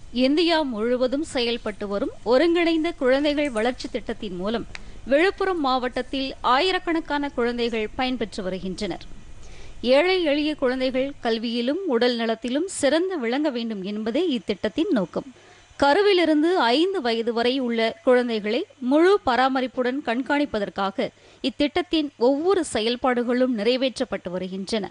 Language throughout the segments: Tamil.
இந்தியா முழுவதும் செயல்பட்டு வரும் ஒருங்கிணைந்த குழந்தைகள் வளர்ச்சி திட்டத்தின் மூலம் விழுப்புரம் மாவட்டத்தில் ஆயிரக்கணக்கான குழந்தைகள் பயன்பெற்று வருகின்றனர் ஏழை எளிய குழந்தைகள் கல்வியிலும் உடல் நலத்திலும் சிறந்து விளங்க வேண்டும் என்பதே இத்திட்டத்தின் நோக்கம் கருவிலிருந்து ஐந்து வயது வரை உள்ள குழந்தைகளை முழு பராமரிப்புடன் கண்காணிப்பதற்காக இத்திட்டத்தின் ஒவ்வொரு செயல்பாடுகளும் நிறைவேற்றப்பட்டு வருகின்றன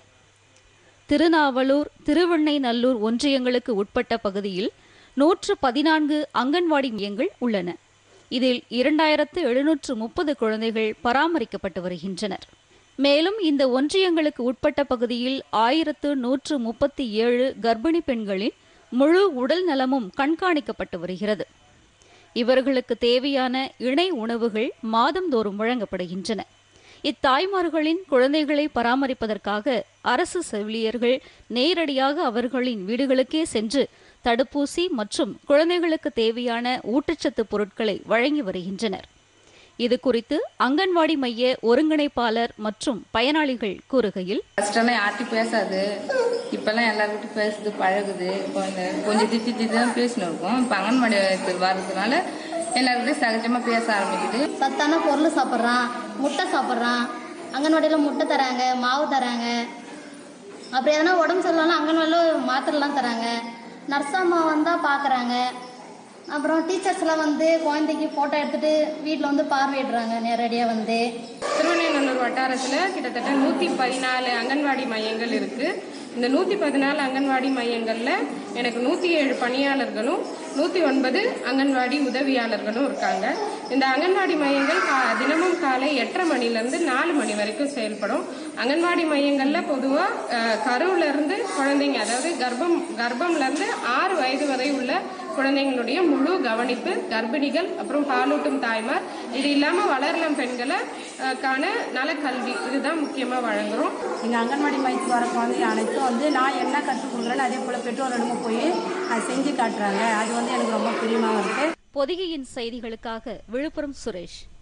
திருநாவலூர் திருவெண்ணைநல்லூர் ஒன்றியங்களுக்கு உட்பட்ட பகுதியில் நூற்று பதினான்கு அங்கன்வாடி மையங்கள் உள்ளன இதில் இரண்டாயிரத்து எழுநூற்று முப்பது குழந்தைகள் பராமரிக்கப்பட்டு வருகின்றனர் மேலும் இந்த ஒன்றியங்களுக்கு உட்பட்ட பகுதியில் ஆயிரத்து நூற்று முப்பத்தி ஏழு கர்ப்பிணி பெண்களின் முழு உடல் நலமும் கண்காணிக்கப்பட்டு வருகிறது இவர்களுக்கு தேவையான இணை உணவுகள் மாதந்தோறும் வழங்கப்படுகின்றன இத்தாய்மார்களின் குழந்தைகளை பராமரிப்பதற்காக அரசு செவிலியர்கள் நேரடியாக அவர்களின் வீடுகளுக்கே சென்று தடுப்பூசி மற்றும் குழந்தைகளுக்கு தேவையான ஊட்டச்சத்து பொருட்களை வழங்கி வருகின்றனர் இது குறித்து அங்கன்வாடி மைய ஒருங்கிணைப்பாளர் மற்றும் பயனாளிகள் கூறுகையில் ஃபஸ்ட்டெல்லாம் யார்கிட்டையும் பேசாது இப்போல்லாம் எல்லாருக்கிட்டையும் பேசுது பழகுது இப்போ இந்த கொஞ்சம் திட்டி திட்டி தான் பேசின்னு இருக்கோம் இப்போ அங்கன்வாடி வர்றதுனால எல்லாருக்கிட்டையும் சகஜமாக பேச ஆரம்பிக்குது சத்தான பொருள் சாப்பிட்றான் முட்டை சாப்பிட்றான் அங்கன்வாடியில் முட்டை தராங்க மாவு தராங்க அப்படி எதனா உடம்பு சரியில்லைனா அங்கன்வாடியில் மாத்திரைலாம் தராங்க நர்ஸம்மா வந்தால் பார்க்குறாங்க அப்புறம் டீச்சர்ஸ்லாம் வந்து குழந்தைக்கு ஃபோட்டோ எடுத்துகிட்டு வீட்டில் வந்து பார்வையிடுறாங்க நேரடியாக வந்து திருவண்ணாமலை வட்டாரத்தில் கிட்டத்தட்ட நூற்றி பதினாலு அங்கன்வாடி மையங்கள் இருக்குது இந்த நூற்றி பதினாலு அங்கன்வாடி மையங்களில் எனக்கு நூற்றி ஏழு பணியாளர்களும் நூற்றி ஒன்பது அங்கன்வாடி உதவியாளர்களும் இருக்காங்க இந்த அங்கன்வாடி மையங்கள் கா தினமும் காலை எட்டரை மணிலேருந்து நாலு மணி வரைக்கும் செயல்படும் அங்கன்வாடி மையங்களில் பொதுவாக கருவிலேருந்து குழந்தைங்க அதாவது கர்ப்பம் கர்ப்பம்லேருந்து ஆறு வயது வரை உள்ள குழந்தைங்களுடைய முழு கவனிப்பு கர்ப்பிணிகள் அப்புறம் பாலூட்டும் தாய்மார் இது இல்லாமல் வளரலம் பெண்களை அஹ், காண நலக்கல்வி இதுதான் முக்கியமாக வழங்குறோம் எங்கள் அங்கன்வாடி மையத்துக்கு வர குழந்தைங்க அனைத்தும் வந்து நான் என்ன கற்றுக் கொடுக்குறேன்னு அதே போல் பெற்றோரிடமும் போய் அது செஞ்சு காட்டுறாங்க அது வந்து எனக்கு ரொம்ப பிரியமாக இருக்குது பொதிகையின் செய்திகளுக்காக விழுப்புரம் சுரேஷ்